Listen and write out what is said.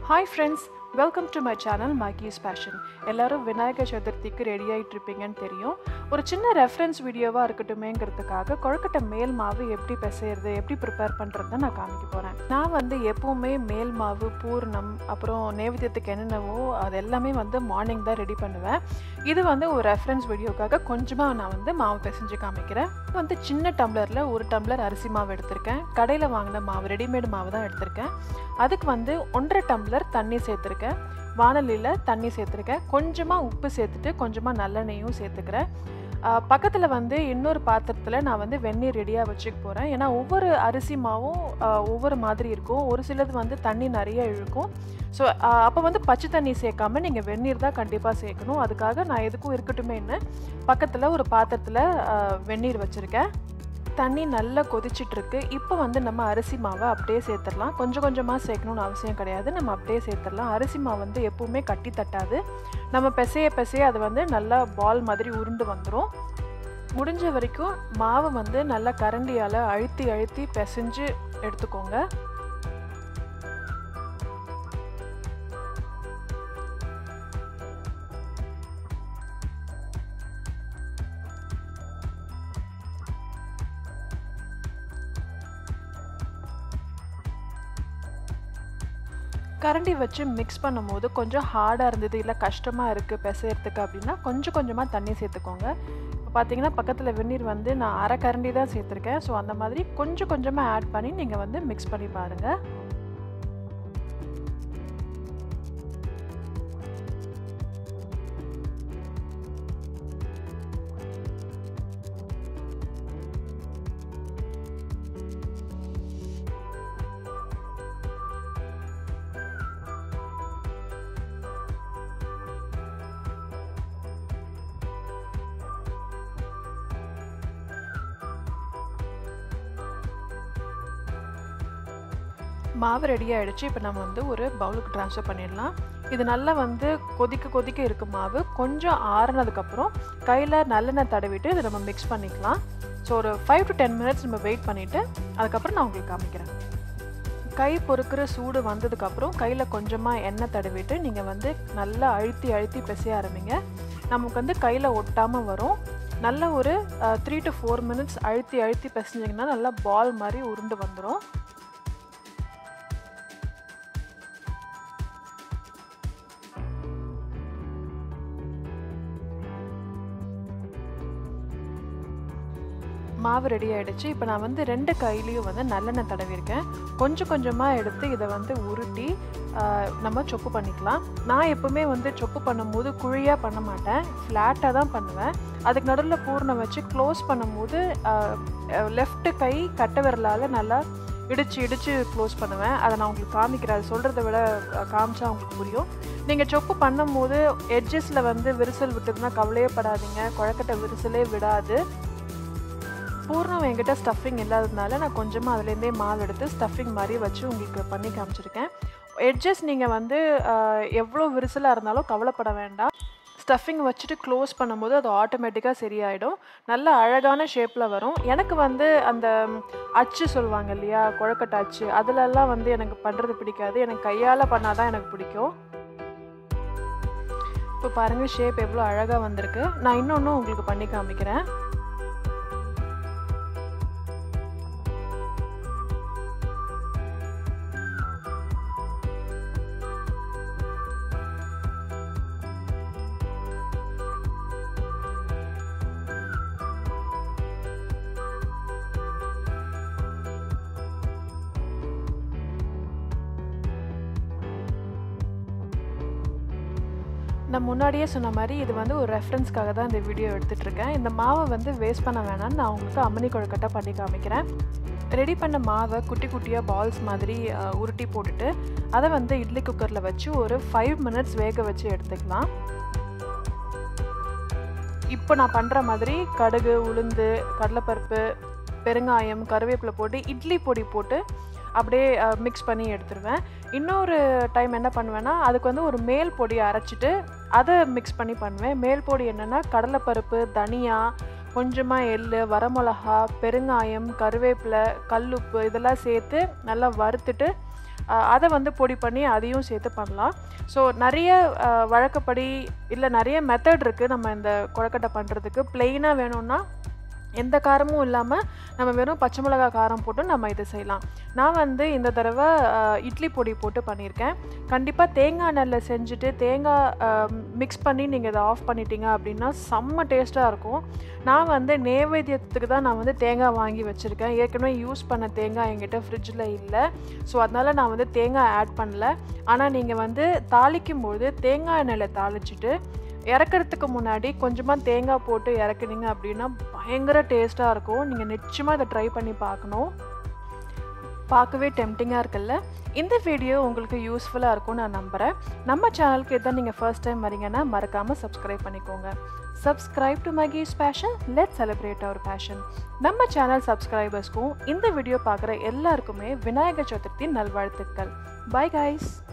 hi friends welcome to my channel மைக்கீஸ் passion எல்லாரும் விநாயகர் சதுர்த்திக்கு ரெடி ஆகிட்டு இருப்பீங்கன்னு தெரியும் ஒரு சின்ன ரெஃபரன்ஸ் வீடியோவாக இருக்கட்டுமேங்கிறதுக்காக கொழுக்கட்டை மேல் மாவு எப்படி பிசையிறது எப்படி ப்ரிப்பேர் பண்ணுறத நான் காமிக்க போகிறேன் நான் வந்து எப்போவுமே மேல் மாவு பூர்ணம் அப்புறம் நேவேத்தியத்துக்கு என்னென்னவோ அது எல்லாமே வந்து மார்னிங் தான் ரெடி பண்ணுவேன் இது வந்து ஒரு ரெஃபரன்ஸ் வீடியோக்காக கொஞ்சமாக நான் வந்து மாவு பிசைஞ்சு காமிக்கிறேன் வந்து சின்ன டம்ளரில் ஒரு டம்ளர் அரிசி மாவு எடுத்திருக்கேன் கடையில் வாங்கின மாவு ரெடிமேடு மாவு தான் எடுத்திருக்கேன் அதுக்கு வந்து ஒன்றரை டம்ளர் தண்ணி சேர்த்துருக்கேன் வானலியில் தண்ணி சேர்த்துருக்கேன் கொஞ்சமாக உப்பு சேர்த்துட்டு கொஞ்சமாக நல்லெண்ணெயும் சேர்த்துக்கிறேன் பக்கத்தில் வந்து இன்னொரு பாத்திரத்தில் நான் வந்து வெந்நீர் ரெடியாக வச்சுக்க போகிறேன் ஏன்னா ஒவ்வொரு அரிசி மாவும் ஒவ்வொரு மாதிரி இருக்கும் ஒரு சிலது வந்து தண்ணி நிறைய இழுக்கும் ஸோ அப்போ வந்து பச்சை தண்ணி சேர்க்காம நீங்கள் வெந்நீர் தான் கண்டிப்பாக சேர்க்கணும் அதுக்காக நான் எதுக்கும் இருக்கட்டுமேன்னு பக்கத்தில் ஒரு பாத்திரத்தில் வெந்நீர் வச்சுருக்கேன் தண்ணி நல்லா கொதிச்சிட்ருக்கு இப்போ வந்து நம்ம அரிசி மாவை அப்படியே சேர்த்துடலாம் கொஞ்சம் கொஞ்சமாக சேர்க்கணும்னு அவசியம் கிடையாது நம்ம அப்படியே சேர்த்துடலாம் அரிசி மாவு வந்து எப்பவுமே கட்டி தட்டாது நம்ம பிசைய பிசைய அது வந்து நல்லா பால் மாதிரி உருண்டு வந்துடும் முடிஞ்ச வரைக்கும் மாவை வந்து நல்லா கரண்டியால் அழுத்தி அழுத்தி பிசைஞ்சு எடுத்துக்கோங்க கரண்டி வச்சு மிக்ஸ் பண்ணும்போது கொஞ்சம் ஹார்டாக இருந்தது இல்லை கஷ்டமாக இருக்குது பிசையறதுக்கு அப்படின்னா கொஞ்சம் கொஞ்சமாக தண்ணி சேர்த்துக்கோங்க இப்போ பார்த்தீங்கன்னா பக்கத்தில் வெந்நீர் வந்து நான் அரை கரண்டி தான் சேர்த்துருக்கேன் ஸோ அந்த மாதிரி கொஞ்சம் கொஞ்சமாக ஆட் பண்ணி நீங்கள் வந்து மிக்ஸ் பண்ணி பாருங்கள் மாவு ரெடி ஆகிடுச்சு இப்போ நம்ம வந்து ஒரு பவுலுக்கு ட்ரான்ஸ்ஃபர் பண்ணிடலாம் இது நல்லா வந்து கொதிக்க கொதிக்க இருக்கு மாவு கொஞ்சம் ஆறுனதுக்கப்புறம் கையில் நல்லெண்ணெய் தடவிட்டு இதை நம்ம மிக்ஸ் பண்ணிக்கலாம் ஸோ ஒரு ஃபைவ் டு டென் மினிட்ஸ் நம்ம வெயிட் பண்ணிவிட்டு அதுக்கப்புறம் நான் உங்களுக்கு காமிக்கிறேன் கை பொறுக்கிற சூடு வந்ததுக்கப்புறம் கையில் கொஞ்சமாக எண்ணெய் தடவிட்டு நீங்கள் வந்து நல்லா அழுத்தி அழுத்தி பிசைய ஆரம்பிங்க நமக்கு வந்து கையில் ஒட்டாமல் வரும் நல்ல ஒரு த்ரீ டு ஃபோர் மினிட்ஸ் அழுத்தி அழுத்தி பிசைஞ்சிங்கன்னா நல்லா பால் மாதிரி உருண்டு வந்துடும் மாவு ரெடி ஆகிடுச்சு இப்போ நான் வந்து ரெண்டு கையிலையும் வந்து நல்லெண்ணெய் தடவிருக்கேன் கொஞ்சம் கொஞ்சமாக எடுத்து இதை வந்து உருட்டி நம்ம சொப்பு பண்ணிக்கலாம் நான் எப்போவுமே வந்து சொப்பு பண்ணும்போது குழியாக பண்ண மாட்டேன் ஃப்ளாட்டாக தான் பண்ணுவேன் அதுக்கு நடுவில் பூர்ணம் வச்சு க்ளோஸ் பண்ணும்போது லெஃப்ட்டு கை கட்டை விரலால் நல்லா இடித்து இடித்து க்ளோஸ் பண்ணுவேன் அதை நான் உங்களுக்கு காமிக்கிறேன் அது சொல்கிறத விட காமிச்சா உங்களுக்கு புரியும் நீங்கள் சொப்பு பண்ணும்போது எட்ஜஸில் வந்து விரிசல் விட்டுதுன்னா கவலையே படாதீங்க குழக்கட்டை விரிசலே விடாது பூர்ணம் என்கிட்ட ஸ்டஃபிங் இல்லாததுனால நான் கொஞ்சமாக அதுலேருந்தே மாவு எடுத்து ஸ்டஃபிங் மாதிரி வச்சு உங்களுக்கு பண்ணி காமிச்சிருக்கேன் எட்ஜஸ் நீங்கள் வந்து எவ்வளோ விரிசலாக இருந்தாலும் கவலைப்பட வேண்டாம் ஸ்டஃபிங் வச்சுட்டு க்ளோஸ் பண்ணும்போது அது ஆட்டோமேட்டிக்காக சரியாயிடும் நல்ல அழகான ஷேப்பில் வரும் எனக்கு வந்து அந்த அச்சு சொல்லுவாங்க இல்லையா குழக்கட்டை அச்சு அதிலெல்லாம் வந்து எனக்கு பண்ணுறது பிடிக்காது எனக்கு கையால் பண்ணால் தான் எனக்கு பிடிக்கும் இப்போ பாருங்கள் ஷேப் எவ்வளோ அழகாக வந்திருக்கு நான் இன்னொன்றும் உங்களுக்கு பண்ணி காமிக்கிறேன் நான் முன்னாடியே சொன்ன மாதிரி இது வந்து ஒரு ரெஃபரன்ஸ்க்காக தான் இந்த வீடியோ எடுத்துகிட்ருக்கேன் இந்த மாவை வந்து வேஸ்ட் பண்ண வேணாம்னு நான் உங்களுக்கு அம்மனி கொழுக்கட்டை பண்ணி காமிக்கிறேன் ரெடி பண்ண மாவை குட்டி குட்டியாக பால்ஸ் மாதிரி உருட்டி போட்டுட்டு அதை வந்து இட்லி குக்கரில் வச்சு ஒரு ஃபைவ் மினிட்ஸ் வேக வச்சு எடுத்துக்கலாம் இப்போ நான் பண்ணுற மாதிரி கடுகு உளுந்து கடலைப்பருப்பு பெருங்காயம் கருவேப்பிலை போட்டு இட்லி பொடி போட்டு அப்படியே மிக்ஸ் பண்ணி எடுத்துருவேன் இன்னொரு டைம் என்ன பண்ணுவேன்னா அதுக்கு வந்து ஒரு மேல் பொடி அரைச்சிட்டு அதை மிக்ஸ் பண்ணி பண்ணுவேன் மேல் பொடி என்னென்னா கடலைப்பருப்பு தனியா கொஞ்சமாக எள் வரமிளகா பெருங்காயம் கருவேப்பிலை கல்லுப்பு இதெல்லாம் சேர்த்து நல்லா வறுத்துட்டு அதை வந்து பொடி பண்ணி அதையும் சேர்த்து பண்ணலாம் ஸோ நிறைய அஹ், வழக்கப்படி இல்லை நிறைய மெத்தட் இருக்குது நம்ம இந்த கொழக்கட்டை பண்ணுறதுக்கு ப்ளெயினாக வேணும்னா எந்த காரமும் இல்லாமல் நம்ம வெறும் பச்சை மிளகாய் காரம் போட்டு நம்ம இதை செய்யலாம் நான் வந்து இந்த தடவை அஹ், இட்லி பொடி போட்டு பண்ணியிருக்கேன் கண்டிப்பாக தேங்காய் எண்ணெயில் செஞ்சுட்டு தேங்காய் மிக்ஸ் பண்ணி நீங்கள் இதை ஆஃப் பண்ணிட்டீங்க அப்படின்னா செம்ம டேஸ்ட்டாக இருக்கும் நான் வந்து நேவேத்தியத்துக்கு தான் நான் வந்து தேங்காய் வாங்கி வச்சுருக்கேன் ஏற்கனவே யூஸ் பண்ண தேங்காய் என்கிட்ட ஃப்ரிட்ஜில் இல்லை ஸோ அதனால் நான் வந்து தேங்காய் ஆட் பண்ணல ஆனால் நீங்கள் வந்து தாளிக்கும் பொழுது தேங்காய் எண்ணெயில் தாளிச்சிட்டு இறக்கறதுக்கு முன்னாடி கொஞ்சமாக தேங்காய் போட்டு இறக்குனீங்க அப்படின்னா பயங்கர டேஸ்ட்டாக இருக்கும் நீங்கள் நிச்சயமாக இதை ட்ரை பண்ணி பார்க்கணும் பார்க்கவே டெம்டிங்காக இருக்குல்ல இந்த வீடியோ உங்களுக்கு யூஸ்ஃபுல்லாக இருக்கும்னு நான் நம்புகிறேன் நம்ம சேனலுக்கு இதான் நீங்கள் ஃபர்ஸ்ட் டைம் வரீங்கன்னா மறக்காமல் சப்ஸ்கிரைப் பண்ணிக்கோங்க சப்ஸ்கிரைப் டு மகீஸ் passion let celebrate our passion நம்ம சேனல் சப்ஸ்கிரைபர்ஸ்க்கும் இந்த வீடியோ பார்க்குற எல்லாருக்குமே விநாயகர் சதுர்த்தி நல்வாழ்த்துக்கள் பை கைஸ்